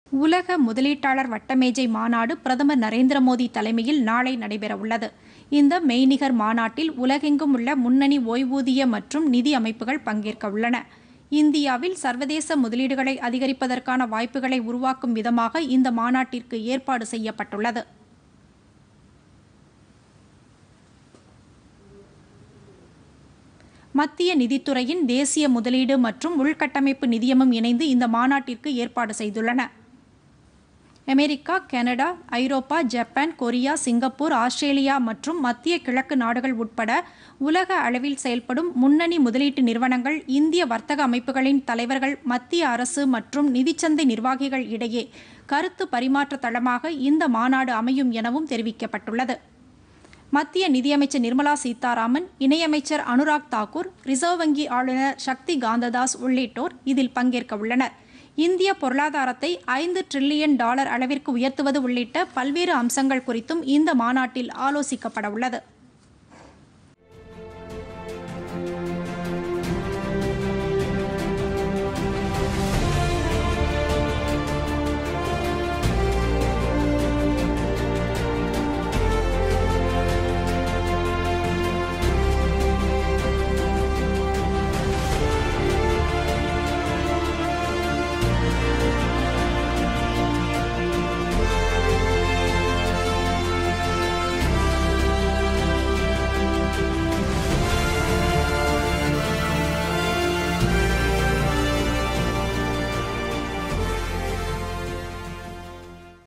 உலக முதலீட்டாளர் வட்டமேஜை மாநாடு பிரதமர் நரேந்திர மோடி தலைமையில் நாளை நடைபெறவுள்ளது இந்த மெய்நிகர் மாநாட்டில் உலகெங்கும் உள்ள முன்னணி ஓய்வூதிய மற்றும் நிதி அமைப்புகள் பங்கேற்க உள்ளன இந்தியாவில் சர்வதேச முதலீடுகளை அதிகரிப்பதற்கான வாய்ப்புகளை உருவாக்கும் விதமாக இந்த மாநாட்டிற்கு ஏற்பாடு செய்யப்பட்டுள்ளது மத்திய நிதித்துறையின் தேசிய முதலீடு மற்றும் உள்கட்டமைப்பு நிதியமும் இணைந்து இந்த மாநாட்டிற்கு ஏற்பாடு செய்துள்ளன அமெரிக்கா கனடா ஐரோப்பா ஜப்பான் கொரியா சிங்கப்பூர் ஆஸ்திரேலியா மற்றும் மத்திய கிழக்கு நாடுகள் உட்பட உலக அளவில் செயல்படும் முன்னணி முதலீட்டு நிறுவனங்கள் இந்திய வர்த்தக அமைப்புகளின் தலைவர்கள் மத்திய அரசு மற்றும் நிதிச்சந்தை நிர்வாகிகள் இடையே கருத்து பரிமாற்ற தளமாக இந்த மாநாடு அமையும் எனவும் தெரிவிக்கப்பட்டுள்ளது மத்திய நிதியமைச்சர் நிர்மலா சீதாராமன் இணையமைச்சர் அனுராக் தாக்கூர் ரிசர்வ் வங்கி ஆளுநர் சக்தி காந்ததாஸ் உள்ளிட்டோர் இதில் பங்கேற்க உள்ளனர் இந்திய பொருளாதாரத்தை ஐந்து டிரில்லியன் டாலர் அளவிற்கு உயர்த்துவது உள்ளிட்ட பல்வேறு அம்சங்கள் குறித்தும் இந்த மாநாட்டில் ஆலோசிக்கப்பட உள்ளது